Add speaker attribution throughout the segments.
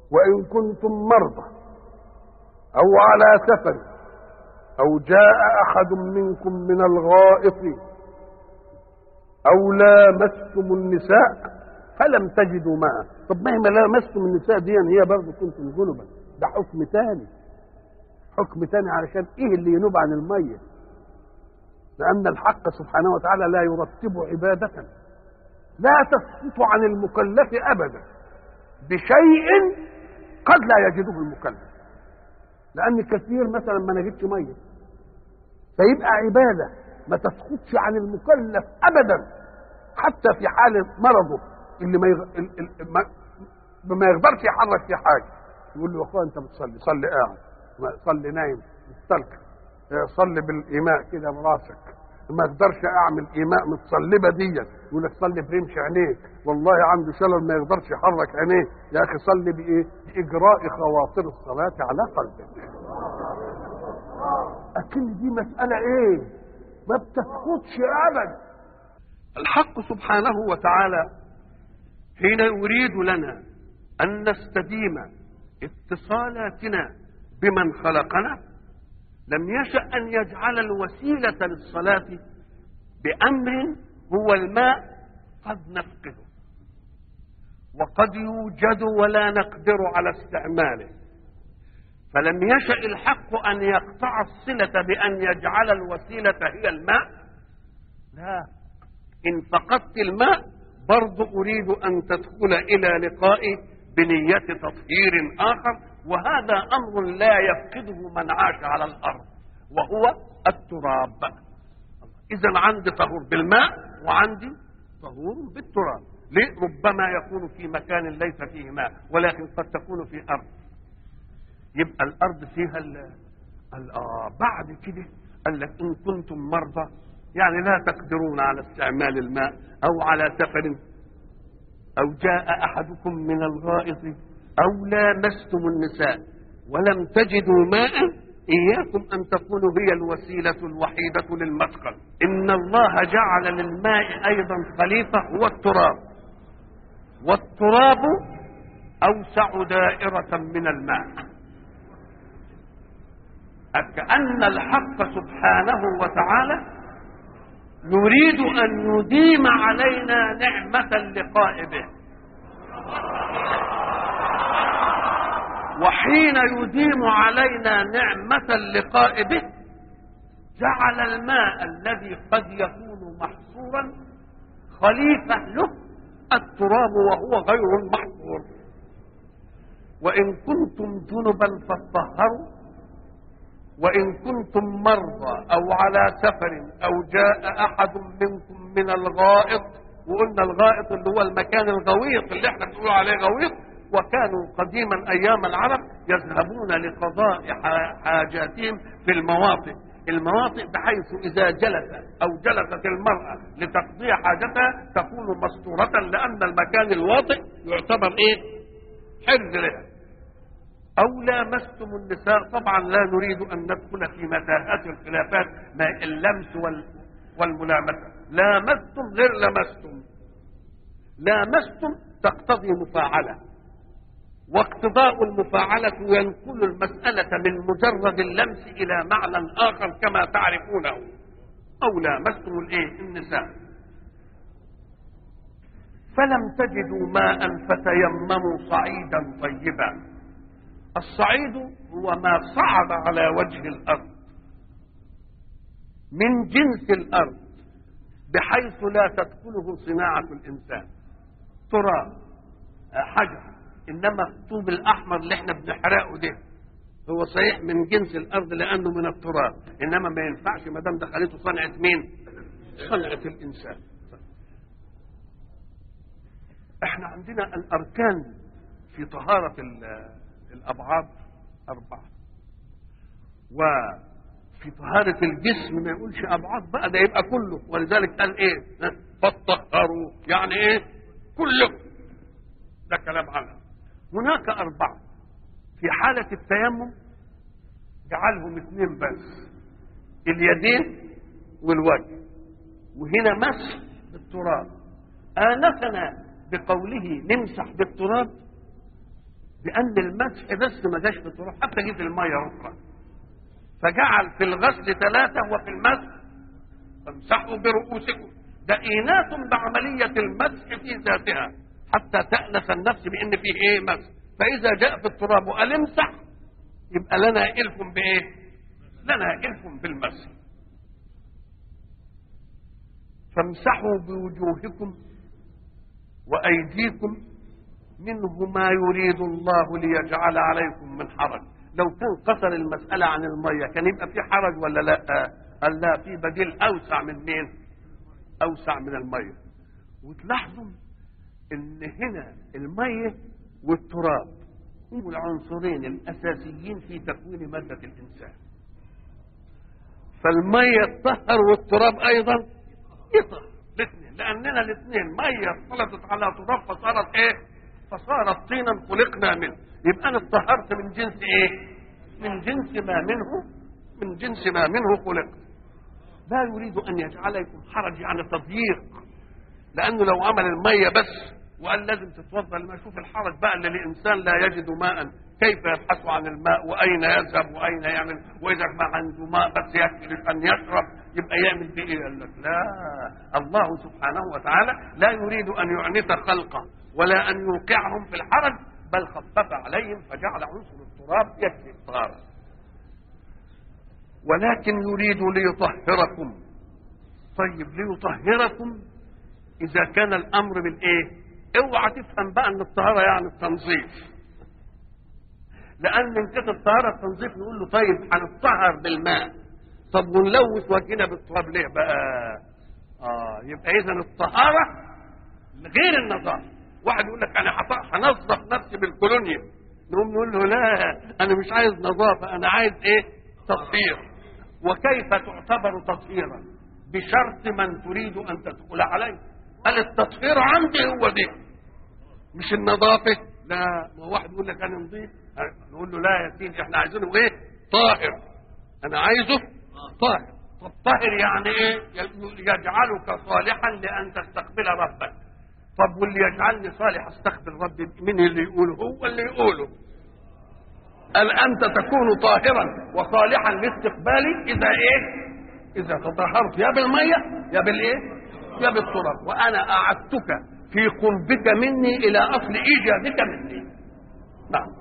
Speaker 1: وإن كنتم مرضى أو على سفر أو جاء أحد منكم من الغائط أو لامستم النساء فلم تجدوا ماء طب مهما لامستم النساء دي هي برضه كنتم جنبا ده حكم تاني حكم تاني علشان ايه اللي ينوب عن الميه لان الحق سبحانه وتعالى لا يرتب عباده لا تسقط عن المكلف ابدا بشيء قد لا يجده المكلف لان كثير مثلا ما نجدش ميه فيبقى عباده ما تسقطش عن المكلف ابدا حتى في حال مرضه اللي ما يغ... ال... ال... ما... ما يقدرش يحرك في حاجه يقول له يا اخويا انت بتصلي صلي قاعد صلي نايم مستلقي صلي بالايماء كده براسك ما اقدرش اعمل ايماء متصلبه دي يقول لك صلي برمش عينيك والله عنده شلل ما يقدرش يحرك عينيه يا اخي صلي بايه؟ باجراء خواطر الصلاه على قلبك. اكن دي مساله ايه؟ ما بتسقطش ابدا.
Speaker 2: الحق سبحانه وتعالى حين يريد لنا ان نستديم اتصالاتنا بمن خلقنا لم يشأ أن يجعل الوسيلة للصلاة بأمر هو الماء قد نفقده وقد يوجد ولا نقدر على استعماله فلم يشأ الحق أن يقطع الصلة بأن يجعل الوسيلة هي الماء لا إن فقدت الماء برضو أريد أن تدخل إلى لقائي بنية تطهير آخر وهذا امر لا يفقده من عاش على الارض وهو التراب اذا عندي طهور بالماء وعندي طهور بالتراب ليه ربما يكون في مكان ليس فيه ماء ولكن قد تكون في ارض يبقى الارض فيها ال ال آه بعد كده قال لك ان كنتم مرضى يعني لا تقدرون على استعمال الماء او على سفر او جاء احدكم من الغائط أو لامستم النساء ولم تجدوا ماء إياكم أن تكونوا هي الوسيلة الوحيدة للمدخل إن الله جعل للماء أيضا خليفة هو التراب والتراب أوسع دائرة من الماء كأن الحق سبحانه وتعالى يريد أن يديم علينا نعمة اللقاء به وحين يديم علينا نعمة اللقاء به جعل الماء الذي قد يكون محصورا خليفة له التراب وهو غير محصور وإن كنتم جنبا فاطهروا وإن كنتم مرضى أو على سفر أو جاء أحد منكم من الغائط وقلنا الغائط اللي هو المكان الغويط اللي احنا بنقول عليه غويط وكانوا قديما ايام العرب يذهبون لقضاء حاجاتهم في المواطئ المواطئ بحيث اذا جلس او جلست المراه لتقضي حاجتها تكون مستوره لان المكان الواطئ يعتبر ايه حرز لها او لامستم النساء طبعا لا نريد ان ندخل في متاهات الخلافات ما اللمس وال والملامسه لامستم غير لمستم لامستم تقتضي مفاعله واقتضاء المفاعلة ينقل المسألة من مجرد اللمس إلى معنى آخر كما تعرفونه أو لامستم الإيه؟ النساء فلم تجدوا ماء فتيمموا صعيدا طيبا الصعيد هو ما صعد على وجه الأرض من جنس الأرض بحيث لا تدخله صناعة الإنسان تراب حجر انما الطوب الاحمر اللي احنا بنحرقه ده هو صحيح من جنس الارض لانه من التراب انما ما ينفعش ما دام دخلته صنعه مين؟ صنعه الانسان احنا عندنا الاركان في طهاره الابعاد اربعه وفي طهاره الجسم ما يقولش ابعاد بقى ده يبقى كله ولذلك قال ايه؟ فطهروا يعني ايه؟ كله ده كلام عنها هناك أربعة في حالة التيمم جعلهم اثنين بس اليدين والوجه وهنا مسح بالتراب آنفنا بقوله نمسح بالتراب لأن المسح بس ما جاش في التراب حتى جه في المية أخرى فجعل في الغسل ثلاثة وفي المسح فامسحوا برؤوسكم ده إيناس بعملية المسح في ذاتها حتى تأنس النفس بأن فيه إيه مسح فإذا جاء في التراب وقال امسح يبقى لنا إلف بإيه؟ لنا إلف بالمسح فامسحوا بوجوهكم وأيديكم منه ما يريد الله ليجعل عليكم من حرج لو كان قصر المسألة عن المية كان يبقى في حرج ولا لا قال لا في بديل أوسع من مين أوسع من المية وتلاحظوا ان هنا المية والتراب هم العنصرين الأساسيين في تكوين مادة الإنسان فالمية تطهر والتراب أيضا يطهر الاثنين لأننا الاثنين مية اختلطت على تراب فصارت إيه؟ فصارت طينا خلقنا منه يبقى أنا اتطهرت من جنس إيه؟ من جنس ما منه من جنس ما منه خلقت لا يريد أن يجعلكم حرج يعني تضييق لأنه لو عمل المية بس وقال لازم تتوضا لما يشوف الحرج بقى ان الانسان لا يجد ماء كيف يبحث عن الماء واين يذهب واين يعمل واذا ما عنده ماء بس يكفي ان يشرب يبقى يعمل بايه؟ قال لك لا الله سبحانه وتعالى لا يريد ان يعنت خلقه ولا ان يوقعهم في الحرج بل خفف عليهم فجعل عنصر التراب يكفي الطهاره ولكن يريد ليطهركم طيب ليطهركم اذا كان الامر بالايه اوعى تفهم بقى ان الطهاره يعني التنظيف لان ان كانت الطهاره التنظيف نقول له طيب هنطهر بالماء طب ونلوث وجهنا بالتراب ليه بقى اه يبقى اذا الطهاره غير النظافه واحد يقول لك انا هنظف نفسي بالكولونيا نقوم نقول له لا انا مش عايز نظافه انا عايز ايه تطهير وكيف تعتبر تطهيرا بشرط من تريد ان تدخل عليه قال التطهير عندي هو دي مش النظافه لا ما واحد يقول لك انا نظيف نقول له لا يا سيدي احنا عايزينه ايه طاهر انا عايزه طاهر طب طاهر يعني ايه يجعلك صالحا لان تستقبل ربك طب واللي يجعلني صالح استقبل ربي مين اللي يقوله هو اللي يقوله قال انت تكون طاهرا وصالحا لاستقبالي اذا ايه اذا تطهرت يا بالميه يا بالايه يا بالتراب وانا اعدتك في قربك مني الى اصل ايجادك مني نعم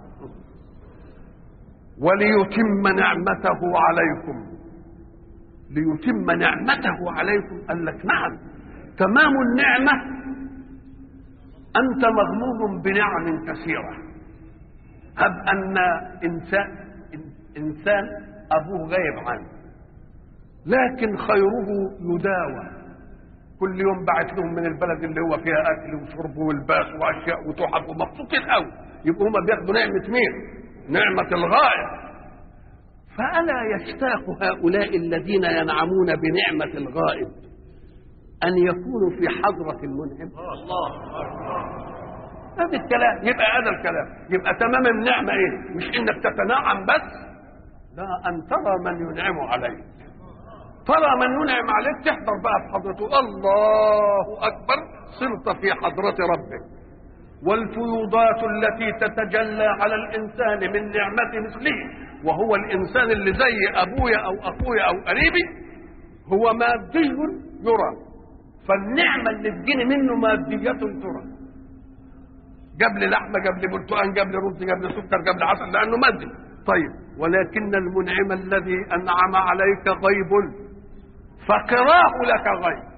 Speaker 2: وليتم نعمته عليكم ليتم نعمته عليكم قال لك نعم تمام النعمه انت مغموم بنعم كثيره هب ان انسان انسان ابوه غايب عنه لكن خيره يداوى كل يوم بعت لهم من البلد اللي هو فيها اكل وشرب والباس واشياء وتحف ومبسوطين قوي يبقوا هم بياخدوا نعمه مين؟ نعمه الغايه فالا يشتاق هؤلاء الذين ينعمون بنعمه الغائب ان يكونوا في حضره المنعم الله هذا الكلام يبقى هذا الكلام يبقى تمام النعمه ايه؟ مش انك تتنعم بس لا ان ترى من ينعم عليك ترى من ينعم عليك تحضر بقى في حضرته الله اكبر صرت في حضره ربك والفيوضات التي تتجلى على الانسان من نعمه مثله وهو الانسان اللي زي ابويا او اخويا او قريبي هو مادي يرى فالنعمه اللي تجيني منه ماديه ترى جاب لي لحمه جاب لي برتقال جاب لي رز جاب لي سكر جاب لي عسل لانه مادي طيب ولكن المنعم الذي انعم عليك غيب فقراه لك غيب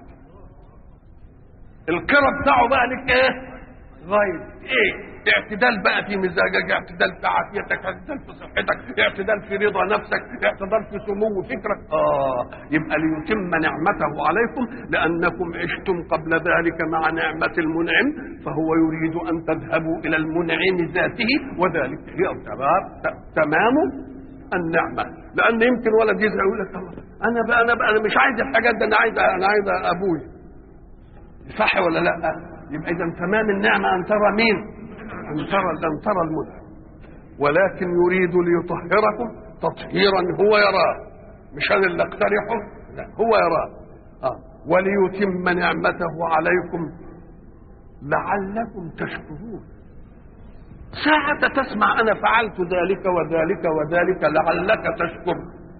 Speaker 2: القرى بتاعه بقى لك ايه غيب ايه اعتدال بقى في مزاجك اعتدال في عافيتك اعتدال في صحتك اعتدال في رضا نفسك اعتدال في سمو فكرك اه يبقى ليتم نعمته عليكم لانكم عشتم قبل ذلك مع نعمه المنعم فهو يريد ان تذهبوا الى المنعم ذاته وذلك هي تمام النعمه لان يمكن ولد يزعل يقول لك انا بقى انا بقى انا مش عايز الحاجات دي انا عايز انا عايز ابوي صح ولا لا يبقى اذا تمام النعمه ان ترى مين ان ترى ان ترى المنعم ولكن يريد ليطهركم تطهيرا هو يراه مش انا اللي اقترحه لا هو يراه آه. وليتم نعمته عليكم لعلكم تشكرون ساعة تسمع أنا فعلت ذلك وذلك وذلك لعلك تشكر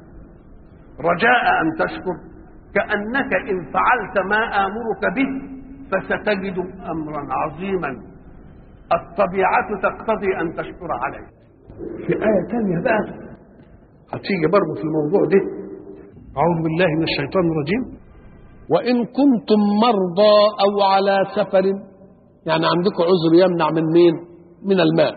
Speaker 2: رجاء أن تشكر كأنك إن فعلت ما آمرك به فستجد أمرا عظيما الطبيعة تقتضي أن تشكر عليه
Speaker 1: في آية ثانية بقى هتيجي برضه في الموضوع ده أعوذ بالله من الشيطان الرجيم وإن كنتم مرضى أو على سفر يعني عندكم عذر يمنع من مين؟ من الماء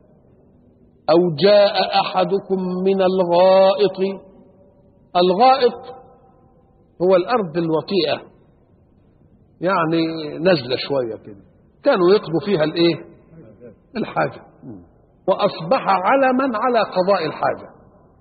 Speaker 1: أو جاء أحدكم من الغائط الغائط هو الأرض الوطيئة يعني نزلة شوية كده كانوا يقضوا فيها الإيه؟ الحاجة وأصبح علما على قضاء الحاجة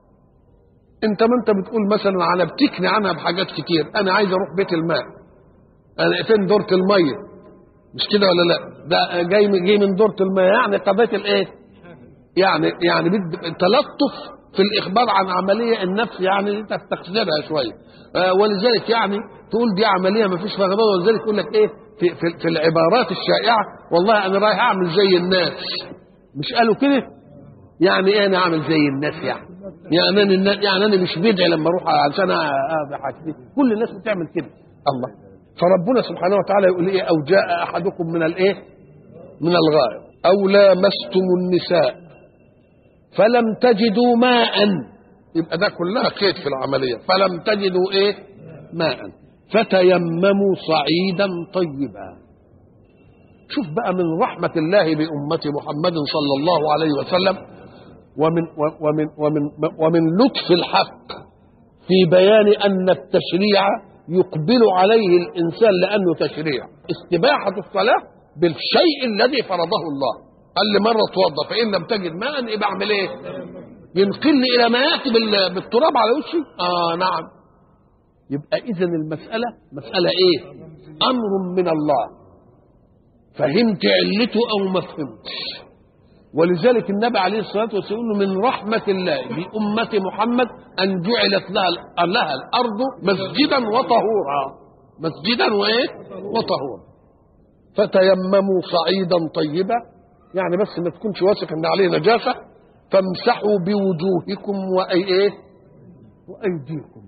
Speaker 1: انت ما انت بتقول مثلا على بتكني عنها بحاجات كتير انا عايز اروح بيت الماء انا فين دورة المية مش كده ولا لا ده جاي من جاي من دورة الماء يعني قضيت الايه يعني يعني بد- تلطف في الاخبار عن عمليه النفس يعني تستخسرها شويه آه ولذلك يعني تقول دي عمليه ما فيش فيها غضب ولذلك يقول لك ايه في, في, في العبارات الشائعه والله انا رايح اعمل زي الناس مش قالوا كده يعني ايه انا اعمل زي الناس يعني يعني انا النا- يعني انا مش بدعي لما اروح عشان اذبح حاجتي كل الناس بتعمل كده الله فربنا سبحانه وتعالى يقول ايه او جاء احدكم من الايه من الغائب او لامستم النساء فلم تجدوا ماء يبقى ده كلها قيد في العمليه فلم تجدوا ايه ماء فتيمموا صعيدا طيبا شوف بقى من رحمة الله بأمة محمد صلى الله عليه وسلم ومن ومن ومن ومن لطف الحق في بيان أن التشريع يقبل عليه الإنسان لأنه تشريع استباحة الصلاة بالشيء الذي فرضه الله قال لي مرة توضى فإن لم تجد ماء يبقى أعمل إيه؟ ينقلني إلى ما يأتي بال- بالتراب على وشي؟ آه نعم يبقى إذا المسألة مسألة إيه؟ أمر من الله فهمت علته او ما فهمتش ولذلك النبي عليه الصلاه والسلام يقول له من رحمه الله بامه محمد ان جعلت لها لها الارض مسجدا وطهورا مسجدا وايه وطهورا فتيمموا صعيدا طيبا يعني بس ما تكونش واثق ان عليه نجاسه فامسحوا بوجوهكم واي ايه وايديكم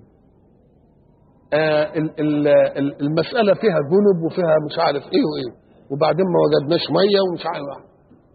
Speaker 1: آه ال- ال- ال- المسألة فيها جنب وفيها مش عارف ايه وايه وبعدين ما وجدناش مية ومش عارف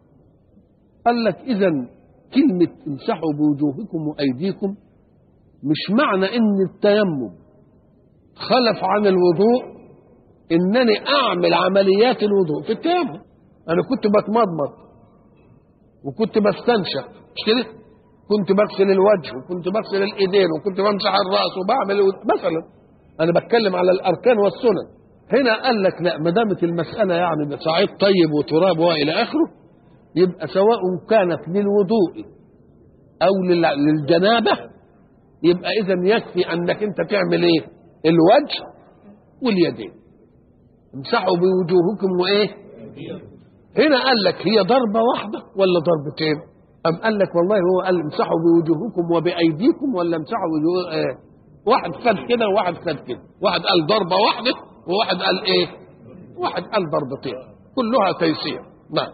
Speaker 1: قال لك اذا كلمة امسحوا بوجوهكم وايديكم مش معنى ان التيمم خلف عن الوضوء انني اعمل عمليات الوضوء في التيمم انا كنت بتمضمض وكنت بستنشق مش كده كنت بغسل الوجه وكنت بغسل الايدين وكنت بمسح الراس وبعمل مثلا انا بتكلم على الاركان والسنن هنا قال لك لا ما دامت المساله يعني بصعيد طيب وتراب والى اخره يبقى سواء كانت للوضوء او لل- للجنابه يبقى اذا يكفي انك انت تعمل ايه الوجه واليدين امسحوا بوجوهكم وايه هنا قال لك هي ضربه واحده ولا ضربتين ام قال لك والله هو قال امسحوا بوجوهكم وبايديكم ولا امسحوا بوجوه آه واحد خد كده وواحد خد كده واحد قال ضربه واحده وواحد قال ايه واحد قال ضربتين كلها تيسير نعم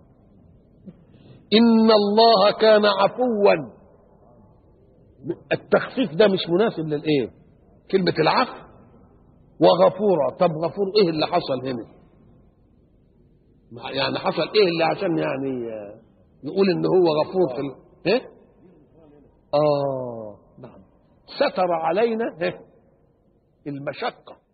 Speaker 1: ان الله كان عفوا التخفيف ده مش مناسب للايه كلمه العفو وغفورا طب غفور ايه اللي حصل هنا يعني حصل ايه اللي عشان يعني آه، نقول ان هو غفور في ال... ايه اه نعم ستر علينا إيه؟ المشقه